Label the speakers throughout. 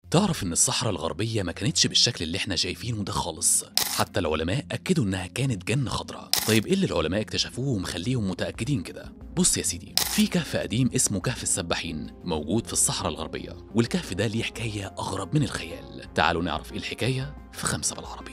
Speaker 1: تعرف إن الصحراء الغربية ما كانتش بالشكل اللي احنا شايفينه ده خالص حتى العلماء أكدوا إنها كانت جنة خضراء طيب إيه اللي العلماء اكتشفوه ومخليهم متأكدين كده بص يا سيدي في كهف قديم اسمه كهف السباحين موجود في الصحراء الغربية والكهف ده ليه حكاية أغرب من الخيال تعالوا نعرف إيه الحكاية في خمسة بالعربي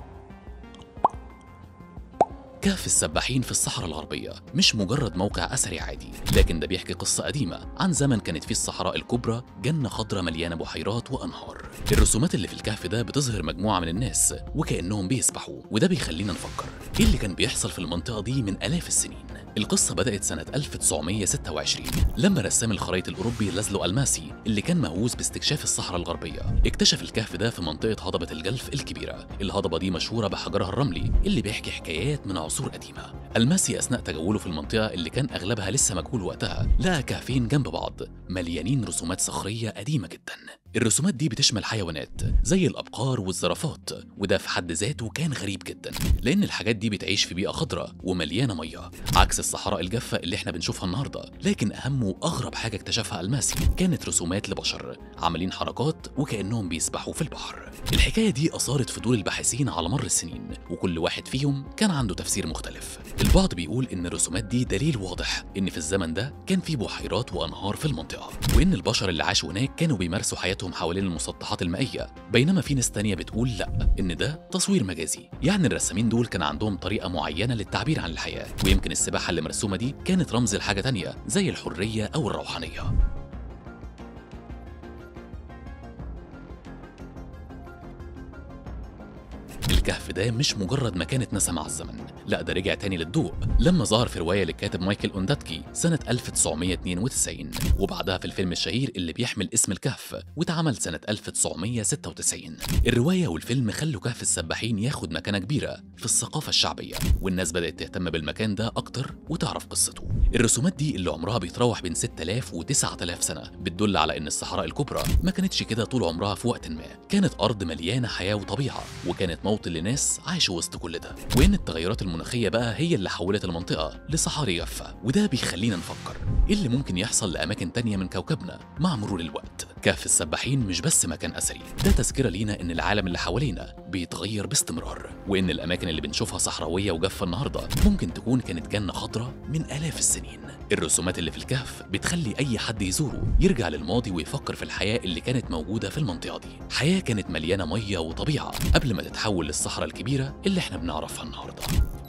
Speaker 1: كهف السباحين في الصحراء الغربية مش مجرد موقع أثري عادي لكن ده بيحكي قصة قديمة عن زمن كانت فيه الصحراء الكبرى جنة خضراء مليانة بحيرات وأنهار الرسومات اللي في الكهف ده بتظهر مجموعة من الناس وكأنهم بيسبحوا وده بيخلينا نفكر إيه اللي كان بيحصل في المنطقة دي من آلاف السنين القصة بدأت سنة 1926 لما رسام الخرائط الأوروبي لازلو ألماسي اللي كان مهووس باستكشاف الصحراء الغربية اكتشف الكهف ده في منطقة هضبة الجلف الكبيرة الهضبة دي مشهورة بحجرها الرملي اللي بيحكي حكايات من عصور قديمة ألماسي أثناء تجوله في المنطقة اللي كان أغلبها لسه مجهول وقتها لقى كهفين جنب بعض مليانين رسومات صخرية قديمة جدا الرسومات دي بتشمل حيوانات زي الأبقار والزرافات وده في حد ذاته كان غريب جدا لأن الحاجات دي بتعيش في بيئة خضراء ومليانة مية عكس الصحراء الجافة اللي احنا بنشوفها النهاردة لكن أهم وأغرب حاجة اكتشفها ألماسي كانت رسومات لبشر عاملين حركات وكأنهم بيسبحوا في البحر الحكاية دي أثارت فضول الباحثين على مر السنين وكل واحد فيهم كان عنده تفسير مختلف البعض بيقول إن الرسومات دي دليل واضح إن في الزمن ده كان في بحيرات وأنهار في المنطقة وإن البشر اللي عاشوا هناك كانوا بيمارسوا حياتهم حوالين المسطحات المائية بينما في ناس تانية بتقول لا إن ده تصوير مجازي يعني الرسامين دول كان عندهم طريقة معينة للتعبير عن الحياة ويمكن السباحة اللي مرسومة دي كانت رمز لحاجة تانية زي الحرية أو الروحانية الكهف ده مش مجرد مكان اتنسى مع الزمن لا ده رجع تاني للضوء لما ظهر في رواية للكاتب مايكل أونداتكي سنة 1992 وبعدها في الفيلم الشهير اللي بيحمل اسم الكهف واتعمل سنة 1996 الرواية والفيلم خلوا كهف السباحين ياخد مكانة كبيرة في الثقافة الشعبية والناس بدأت تهتم بالمكان ده أكتر وتعرف قصته الرسومات دي اللي عمرها بيتراوح بين 6000 و 9000 سنة بتدل على إن الصحراء الكبرى ما كانتش كده طول عمرها في وقت ما كانت أرض مليانة حياة وطبيعة وكانت موطن لناس عاشوا وسط كل ده وإن التغيرات المناخية بقى هي اللي حولت المنطقة لصحاري جافة وده بيخلينا نفكر إيه اللي ممكن يحصل لأماكن تانية من كوكبنا مع مرور الوقت كهف السباحين مش بس مكان أثري ده تذكرة لينا إن العالم اللي حوالينا بيتغير باستمرار وإن الأماكن اللي بنشوفها صحراوية وجافة النهاردة ممكن تكون كانت جنة خضراء من آلاف السنين الرسومات اللي في الكهف بتخلي أي حد يزوره يرجع للماضي ويفكر في الحياة اللي كانت موجودة في المنطقة دي حياة كانت مليانة مية وطبيعة قبل ما تتحول للصحراء الكبيرة اللي احنا بنعرفها النهارده